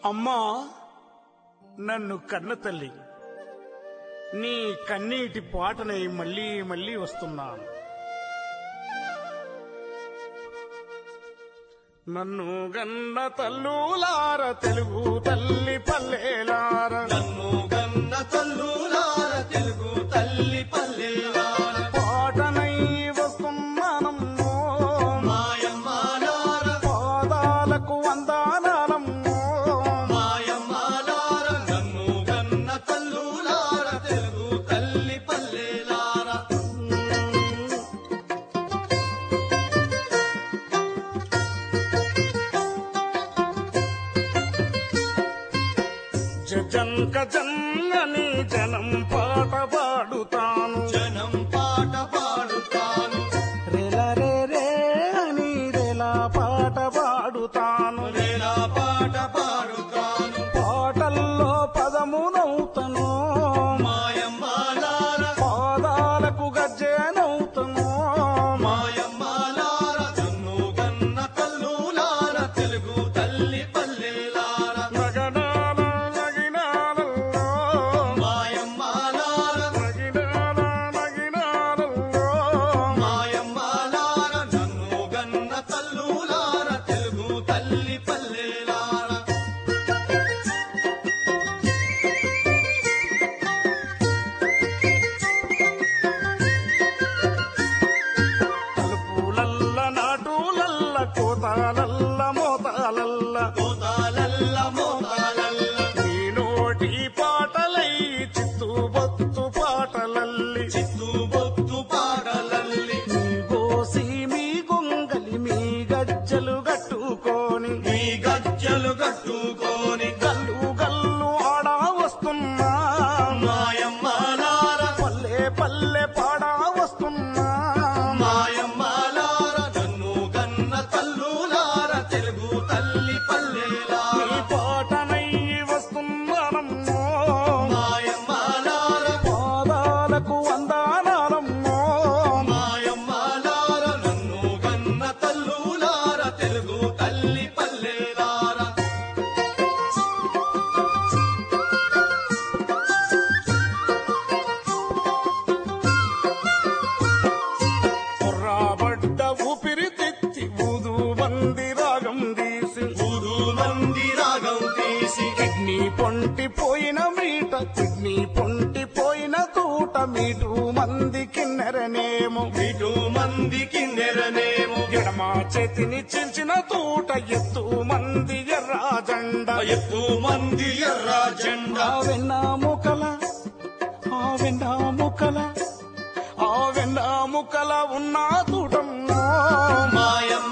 అమ్మా నన్ను కన్న తల్లి నీ కన్నీటి పాటనై మళ్ళీ మళ్ళీ వస్తున్నాను నన్ను గన్న తల్లులార తెలుగు తల్లి పల్లెలార నన్ను గన్న తల్లులార తెలుగు తల్లి పల్లెలార పాటనై వస్తున్నానమ్మో మాయమ్మాలార పాదాలకు వందానాలమ్మో మాయమ్మాలార నన్ను గన్న తల్లులార తెలుగు తల్లి పల్లెలార జంక జన్నని జనం పాట పాడుతాను జనం పాట పాడుతాను రెల రే రే అని రెల పాట పాడుతాను వేలా పాట పాడుతాను పాటల్లో పదమునవుతను మాయమ్మాలార పాదాలకు గజ్జెనవుతను మాయమ్మాలార నన్ను గన్న తల్లులార తెలుగు తల్లి పల్లెలార నగనాల నగినాలలో మాయమ్మాలార నగినాల నగినాలలో మాయమ్మాలార నన్ను గన్న తల్లులార తెలుగు తల్లి పల్లెలార తలుపులల్ల నాటులల్ల కోతాలల్ల మోతాలల్ల కోతాలల్ల మోతాలల్ల నీ నోటి పాటలై చిత్తు బొత్తు పాటలల్లి చిత్తు బొత్తు పాటలల్లి మీ గోసి మీ గొంగలి మీ గజ్జలు గట్టుకొని మీ గజ్జలు కట్టుకొని గల్లు గల్లు ఆడా వస్తున్నా మాయమ్మాలార పల్లె పల్లె పాడా వస్తున్నా మాయమ్మాలార నన్ను గన్న తల్లులార తెలుగు తల్లి నీ పల్లెలార పాటనై వస్తున్నానమ్మో మాయమ్మాలార పాదాలకు వందానాలమ్మో మాయమ్మాలార నన్ను గన్న తల్లులార తెలుగు తల్లి పల్లెలార కుర్రాబడ్డ ఊపిరి తెచ్చి ఊదు బంది రాగం తీసి ఊరు మంది రాగం తీసి కిడ్నీ పొంటి పోయిన మీట కిడ్నీ పొంటి పోయిన తూట మీటు మంది కిన్నెరనేమో ఇటు మందికి నెరనేమో ఎడమ చేతిని చించిన తూట ఎత్తు మంది ఎర్రాజండ ఎత్తు మంది ఎర్ర జెండా ఆ వెన్నాముకల ఆ వెన్నాముకల ఆ వెన్నాముకల ఉన్న తూటమ్మో మాయమ్మ